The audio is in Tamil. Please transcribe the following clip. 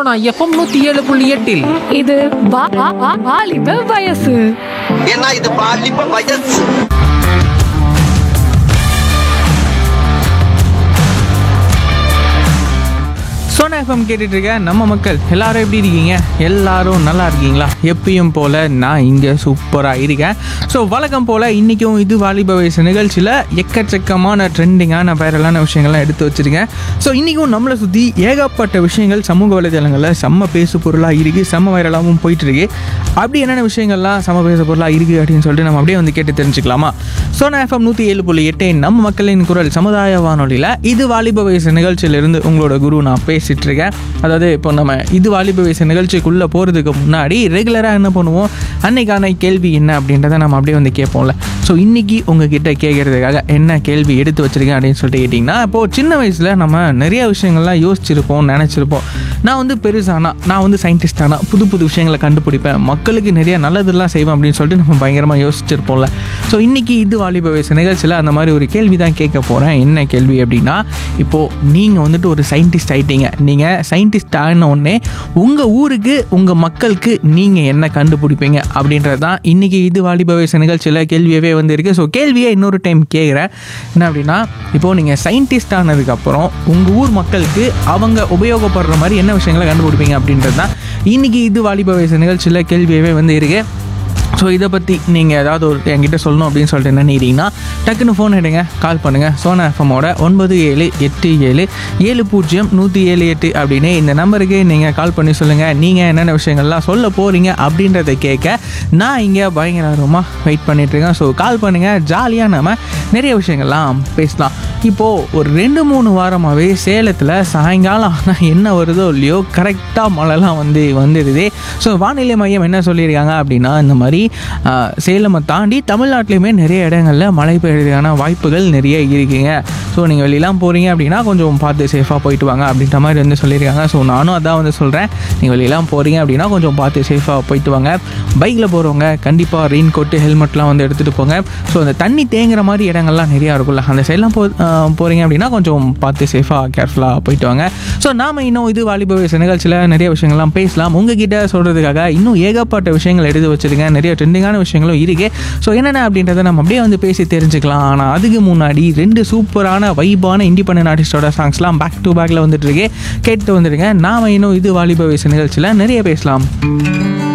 சோனா எஃப்எம் நூத்தி ஏழு புள்ளி எட்டில் இது வா- வா- வா- வாலிப வயசு ஏன்னா இது பாலிப்ப வயசு சோனா எஃப்எம் கேட்டுட்டு இருக்க நம்ம மக்கள் எல்லாரும் எப்படி இருக்கீங்க எல்லாரும் நல்லா இருக்கீங்களா எப்பயும் போல நான் இங்கே சூப்பராக இருக்கேன் ஸோ வழக்கம் போல் இன்றைக்கும் இது வாலிப வயசு நிகழ்ச்சியில் எக்கச்சக்கமான ட்ரெண்டிங்கான வைரலான விஷயங்கள்லாம் எடுத்து வச்சுருக்கேன் ஸோ இன்றைக்கும் நம்மளை சுற்றி ஏகப்பட்ட விஷயங்கள் சமூக வலைதளங்களில் செம்ம பேசு பொருளாக இருக்குது செம்ம வைரலாகவும் போயிட்டு இருக்கு அப்படி என்னென்ன விஷயங்கள்லாம் செம்ம பேசு பொருளாக இருக்குது அப்படின்னு சொல்லிட்டு நம்ம அப்படியே வந்து கேட்டு தெரிஞ்சுக்கலாமா சோனா எஃப்எம் நூற்றி ஏழு புள்ளி எட்டு நம்ம மக்களின் குரல் சமுதாய வானொலியில் இது வாலிப வயசு நிகழ்ச்சியிலிருந்து உங்களோட குரு நான் பேசிட்டு இருக்கேன் அதாவது இப்போ நம்ம இது வாலிப வயசு நிகழ்ச்சிக்குள்ளே போகிறதுக்கு முன்னாடி ரெகுலராக என்ன பண்ணுவோம் அன்னைக்கான கேள்வி என்ன அப்படின்றத நம்ம அப்படியே வந்து கேட்போம்ல ஸோ இன்னைக்கு உங்ககிட்ட கேட்கறதுக்காக என்ன கேள்வி எடுத்து வச்சிருக்கேன் அப்படின்னு சொல்லிட்டு கேட்டிங்கன்னா இப்போது சின்ன வயசில் நம்ம நிறைய விஷயங்கள்லாம் யோசிச்சிருப்போம் நினச்சிருப்போம் நான் வந்து பெருசானா நான் வந்து சயின்டிஸ்ட் ஆனா புது புது விஷயங்களை கண்டுபிடிப்பேன் மக்களுக்கு நிறைய நல்லதெல்லாம் செய்வேன் அப்படின்னு சொல்லிட்டு நம்ம பயங்கரமாக யோசிச்சிருப்போம்ல ஸோ இன்னைக்கு இது வாலிப வயசு நிகழ்ச்சியில் அந்த மாதிரி ஒரு கேள்வி தான் கேட்க போகிறேன் என்ன கேள்வி அப்படின்னா இப்போது நீங்கள் வந்துட்டு ஒரு சயின்டிஸ்ட் ஆயிட்டீங்க நீங்கள் சயின்டிஸ்ட் ஆன உடனே உங்கள் ஊருக்கு உங்கள் மக்களுக்கு நீங்கள் என்ன கண்டுபிடிப்பீங்க அப்படின்றது தான் இன்றைக்கி இது வாலிப வயசு நிகழ்ச்சியில் கேள்வியவே வந்திருக்கு ஸோ கேள்வியை இன்னொரு டைம் கேட்குறேன் என்ன அப்படின்னா இப்போது நீங்கள் சயின்டிஸ்ட் ஆனதுக்கப்புறம் உங்கள் ஊர் மக்களுக்கு அவங்க உபயோகப்படுற மாதிரி என்ன விஷயங்களை கண்டுபிடிப்பீங்க அப்படின்றது தான் இன்றைக்கி இது வாலிப வயசு நிகழ்ச்சியில் கேள்வியவே வந்து இருக்குது ஸோ இதை பற்றி நீங்கள் ஏதாவது ஒரு என்கிட்ட சொல்லணும் அப்படின்னு சொல்லிட்டு என்ன நினைக்கிறீங்கன்னா டக்குன்னு ஃபோன் எடுங்க கால் பண்ணுங்கள் சோனா எஃப்எம்மோட ஒன்பது ஏழு எட்டு ஏழு ஏழு பூஜ்ஜியம் நூற்றி ஏழு எட்டு அப்படின்னு இந்த நம்பருக்கு நீங்கள் கால் பண்ணி சொல்லுங்கள் நீங்கள் என்னென்ன விஷயங்கள்லாம் சொல்ல போகிறீங்க அப்படின்றத கேட்க நான் இங்கே பயங்கரமாக வெயிட் பண்ணிகிட்ருக்கேன் ஸோ கால் பண்ணுங்கள் ஜாலியாக நம்ம நிறைய விஷயங்கள்லாம் பேசலாம் இப்போது ஒரு ரெண்டு மூணு வாரமாகவே சேலத்தில் சாயங்காலம் ஆனால் என்ன வருதோ இல்லையோ கரெக்டாக மழைலாம் வந்து வந்துடுது ஸோ வானிலை மையம் என்ன சொல்லியிருக்காங்க அப்படின்னா இந்த மாதிரி ஆஹ், சேலமை தாண்டி தமிழ்நாட்டிலையுமே நிறைய இடங்களில் மழை பெய்யறதுக்கான வாய்ப்புகள் நிறைய இருக்குங்க ஸோ நீங்கள் வெளியெல்லாம் போகிறீங்க அப்படின்னா கொஞ்சம் பார்த்து சேஃபாக போயிட்டு வாங்க அப்படின்ற மாதிரி வந்து சொல்லியிருக்காங்க ஸோ நானும் அதான் வந்து சொல்கிறேன் நீங்கள் வெளியெல்லாம் போகிறீங்க அப்படின்னா கொஞ்சம் பார்த்து சேஃபாக போயிட்டு வாங்க பைக்கில் போகிறவங்க கண்டிப்பாக ரெயின் கோட்டு ஹெல்மெட்லாம் வந்து எடுத்துகிட்டு போங்க ஸோ அந்த தண்ணி தேங்குற மாதிரி இடங்கள்லாம் நிறையா இருக்கும்ல அந்த சைட்லாம் போ ஆஹ் போகிறீங்க அப்படின்னா கொஞ்சம் பார்த்து சேஃபாக கேர்ஃபுல்லாக போயிட்டு வாங்க ஸோ நாம் இன்னும் இது வாலிப வயசு நிகழ்ச்சியில் நிறைய விஷயங்கள்லாம் பேசலாம் உங்ககிட்ட சொல்கிறதுக்காக இன்னும் ஏகப்பட்ட விஷயங்கள் எடுத்து வச்சிருக்கேன் நிறைய ட்ரெண்டிங்கான விஷயங்களும் இருக்குது ஸோ என்னென்ன அப்படின்றத நம்ம அப்படியே வந்து பேசி தெரிஞ்சுக்கலாம் ஆனால் அதுக்கு முன்னாடி ரெண்டு சூப்பரான வைபான இண்டிபெண்டன்ட் ஆர்டிஸ்டோட சாங்ஸ்லாம் பேக் டு பேக்கில் வந்துட்டு இருக்கு கேட்டு வந்துருங்க நாம் இன்னும் இது வாலிப வயசு நிகழ்ச்சியில் நிறைய பேசலாம்